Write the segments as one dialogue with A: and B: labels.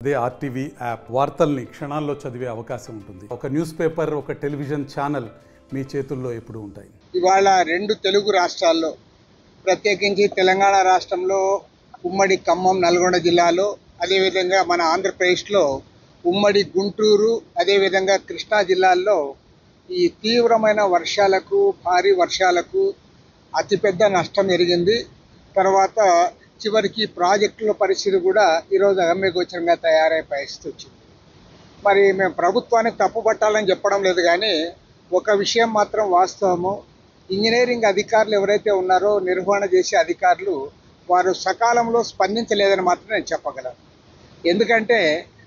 A: అదే RTV app వార్తల్ని క్షణాల్లో చదివే అవకాశం ఉంటుంది ఒక న్యూస్ పేపర్ ఒక టెలివిజన్ ఛానల్ మీ చేతుల్లో ఎప్పుడూ ఉంటాయి
B: ఇవాళ రెండు తెలుగు రాష్ట్రాల్లో ప్రత్యేకించి తెలంగాణ రాష్ట్రంలో ఉమ్మడి ఖమ్మం నల్గొండ జిల్లాలో అదేవిధంగా మన ఆంధ్రప్రదేశ్లో ఉమ్మడి గుంటూరు అదేవిధంగా కృష్ణా జిల్లాల్లో ఈ తీవ్రమైన వర్షాలకు భారీ వర్షాలకు అతిపెద్ద నష్టం జరిగింది తర్వాత చివరికి ప్రాజెక్టుల పరిస్థితి కూడా ఈరోజు అగమ్యగోచరంగా తయారయ్యే పరిస్థితి వచ్చింది మరి మేము ప్రభుత్వానికి తప్పు పట్టాలని చెప్పడం లేదు కానీ ఒక విషయం మాత్రం వాస్తవము ఇంజనీరింగ్ అధికారులు ఎవరైతే ఉన్నారో నిర్వహణ చేసే అధికారులు వారు సకాలంలో స్పందించలేదని మాత్రం నేను చెప్పగలను ఎందుకంటే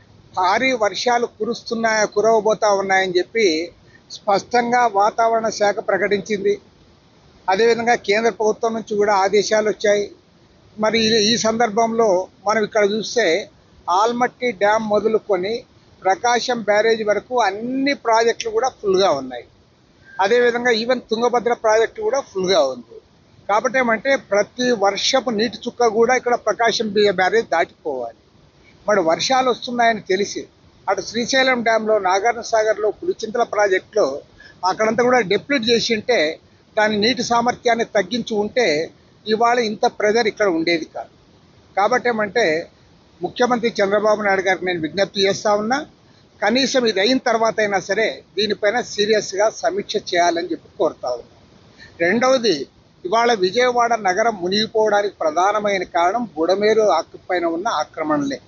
B: భారీ వర్షాలు కురుస్తున్నాయా కురవబోతా ఉన్నాయని చెప్పి స్పష్టంగా వాతావరణ శాఖ ప్రకటించింది అదేవిధంగా కేంద్ర ప్రభుత్వం నుంచి కూడా ఆదేశాలు వచ్చాయి మరి ఈ- ఈ సందర్భంలో మనం ఇక్కడ చూస్తే ఆల్మట్టి డ్యామ్ మొదలుకొని ప్రకాశం బ్యారేజ్ వరకు అన్ని ప్రాజెక్టులు కూడా ఫుల్గా ఉన్నాయి అదేవిధంగా ఈవెన్ తుంగభద్ర ప్రాజెక్టు కూడా ఫుల్గా ఉంది కాబట్టి ఏమంటే ప్రతి వర్షపు నీటి చుక్క కూడా ఇక్కడ ప్రకాశం బి- బ్యారేజ్ దాటిపోవాలి మరి వర్షాలు వస్తున్నాయని తెలిసి అటు శ్రీశైలం డ్యాంలో నాగార్జున సాగర్లో పులిచింతల ప్రాజెక్టులో అక్కడంతా కూడా డెప్లిట్ చేసి ఉంటే దాని నీటి సామర్థ్యాన్ని తగ్గించి ఉంటే ఇవాళ ఇంత ప్రెజర్ ఇక్కడ ఉండేది కాదు కాబట్టి ఏమంటే ముఖ్యమంత్రి చంద్రబాబు నాయుడు గారికి నేను విజ్ఞప్తి చేస్తా ఉన్నా కనీసం ఇది అయిన తర్వాత అయినా సరే దీనిపైన సీరియస్గా సమీక్ష చేయాలని చెప్పి కోరుతా ఉన్నా రెండవది ఇవాళ విజయవాడ నగరం మునిగిపోవడానికి ప్రధానమైన కారణం బుడమేరు ఆకు పైన ఉన్న ఆక్రమణలే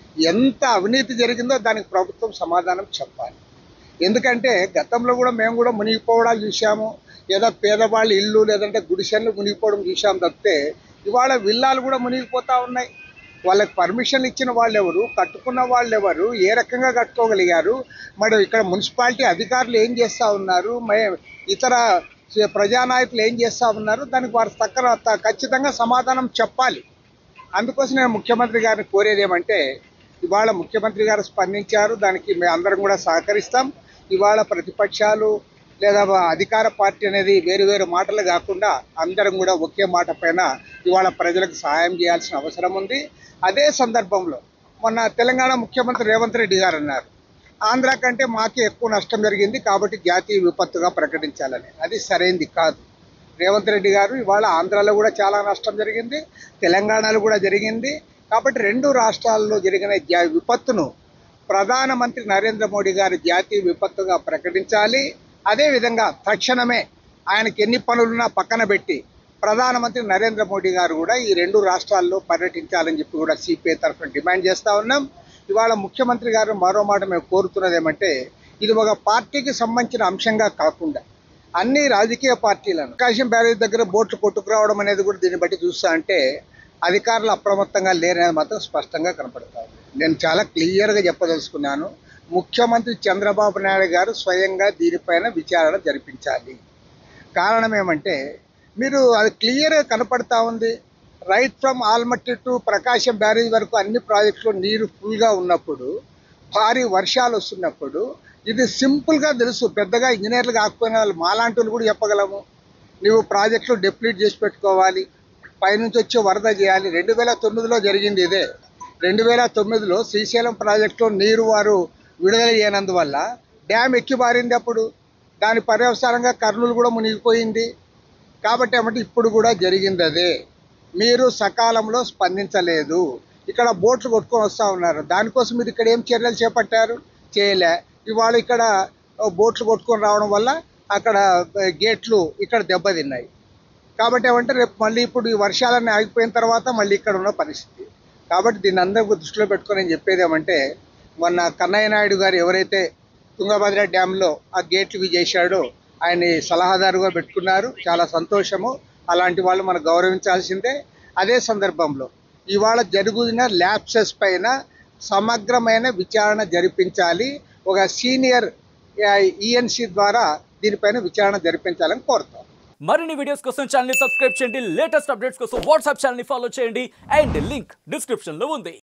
B: ఎంత అవినీతి జరిగిందో దానికి ప్రభుత్వం సమాధానం చెప్పాలి ఎందుకంటే గతంలో కూడా మేము కూడా మునిగిపోవడాలు చూసాము ఏదో పేదవాళ్ళ ఇల్లు లేదంటే గుడిసెలు మునిగిపోవడం చూసాం తప్పితే ఇవాళ విల్లాలు కూడా మునిగిపోతా ఉన్నాయి వాళ్ళకి పర్మిషన్ ఇచ్చిన వాళ్ళు ఎవరు కట్టుకున్న వాళ్ళు ఎవరు ఏ రకంగా కట్టుకోగలిగారు మరి ఇక్కడ మున్సిపాలిటీ అధికారులు ఏం చేస్తూ ఉన్నారు మే ఇతర ప్రజానాయకులు ఏం చేస్తూ ఉన్నారు దానికి వారు తక్కన త- ఖచ్చితంగా సమాధానం చెప్పాలి అందుకోసం నేను ముఖ్యమంత్రి గారిని కోరేది ఏమంటే ఇవాళ ముఖ్యమంత్రి గారు స్పందించారు దానికి మేము అందరం కూడా సహకరిస్తాం ఇవాళ ప్రతిపక్షాలు లేదా అధికార పార్టీ అనేది వేరు వేరు మాటలు కాకుండా అందరం కూడా ఒకే మాట పైన ఇవాళ ప్రజలకు సహాయం చేయాల్సిన అవసరం ఉంది అదే సందర్భంలో మొన్న తెలంగాణ ముఖ్యమంత్రి రేవంత్ రెడ్డి గారు అన్నారు ఆంధ్ర కంటే మాకే ఎక్కువ నష్టం జరిగింది కాబట్టి జాతీయ విపత్తుగా ప్రకటించాలని అది సరైంది కాదు రేవంత్ రెడ్డి గారు ఇవాళ ఆంధ్రాలో కూడా చాలా నష్టం జరిగింది తెలంగాణలో కూడా జరిగింది కాబట్టి రెండు రాష్ట్రాల్లో జరిగిన జా- విపత్తును ప్రధానమంత్రి నరేంద్ర మోడీ గారు జాతీయ విపత్తుగా ప్రకటించాలి అదేవిధంగా తక్షణమే ఆయనకి ఎన్ని పనులున్నా పక్కన పెట్టి ప్రధానమంత్రి నరేంద్ర మోడీ గారు కూడా ఈ రెండు రాష్ట్రాల్లో పర్యటించాలని చెప్పి కూడా సిపిఐ తరఫున డిమాండ్ చేస్తూ ఉన్నాం ఇవాళ ముఖ్యమంత్రి గారు మరో మాట మేము కోరుతున్నది ఏమంటే ఇది ఒక పార్టీకి సంబంధించిన అంశంగా కాకుండా అన్ని రాజకీయ పార్టీలను ప్రకాశం బ్యారేజ్ దగ్గర బోట్లు కొట్టుకురావడం అనేది కూడా దీన్ని బట్టి చూస్తా అంటే అధికారులు అప్రమత్తంగా లేరనేది మాత్రం స్పష్టంగా కనపడతారు నేను చాలా క్లియర్గా చెప్పదలుచుకున్నాను ముఖ్యమంత్రి చంద్రబాబు నాయుడు గారు స్వయంగా దీనిపైన విచారణ జరిపించాలి కారణం ఏమంటే మీరు అది క్లియర్గా కనపడతా ఉంది right from Almatti to Prakasam barrage వరకు అన్ని ప్రాజెక్టులు నీరు ఫుల్గా ఉన్నప్పుడు భారీ వర్షాలు వస్తున్నప్పుడు ఇది సింపుల్గా తెలుసు పెద్దగా ఇంజనీర్లు కాకపోయిన వాళ్ళు మాలాంటి వాళ్ళు కూడా చెప్పగలము నువ్వు ప్రాజెక్టులు డెప్లీట్ చేసి పెట్టుకోవాలి పైనుంచి వచ్చి వరద చేయాలి రెండు వేల తొమ్మిదిలో జరిగింది ఇదే రెండు వేల తొమ్మిదిలో శ్రీశైలం ప్రాజెక్టులో నీరు వారు విడుదల చేయనందువల్ల డ్యామ్ ఎక్కి బారింది అప్పుడు దాని పర్యవసానంగా కర్నూలు కూడా మునిగిపోయింది కాబట్టి ఏమంటే ఇప్పుడు కూడా జరిగింది అదే మీరు సకాలంలో స్పందించలేదు ఇక్కడ బోట్లు కొట్టుకొని వస్తూ ఉన్నారు దానికోసం మీరు ఇక్కడ ఏం చర్యలు చేపట్టారు చేయలే ఇవాళ ఇక్కడ ఓ, బోట్లు కొట్టుకొని రావడం వల్ల అక్కడ ఆ, గేట్లు ఇక్కడ దెబ్బతిన్నాయి కాబట్టి ఏమంటే రేపు మళ్ళీ ఇప్పుడు ఈ వర్షాలన్నీ ఆగిపోయిన తర్వాత మళ్ళీ ఇక్కడ ఉన్న పరిస్థితి కాబట్టి దీన్ని అందరూ దృష్టిలో పెట్టుకొని నేను చెప్పేది ఏమంటే మొన్న కన్నయ్య నాయుడు గారు ఎవరైతే తుంగభద్ర డ్యాంలో ఆ గేట్లు ఇవి చేశాడో ఆయన్ని సలహాదారుగా పెట్టుకున్నారు చాలా సంతోషము అలాంటి వాళ్ళు మనం గౌరవించాల్సిందే అదే సందర్భంలో ఇవాళ జరుగుతున్న ల్యాప్సెస్ పైన సమగ్రమైన విచారణ జరిపించాలి ఒక సీనియర్ ఈఎన్సీ ద్వారా దీనిపైన విచారణ జరిపించాలని కోరుతాం
C: మరిన్ని వీడియోస్ కోసం ఛానల్ ని సబ్స్క్రైబ్ చేయండి లేటెస్ట్ అప్డేట్స్ కోసం వాట్సాప్ ఛానల్ ని ఫాలో చేయండి అండ్ లింక్ డిస్క్రిప్షన్ లో ఉంది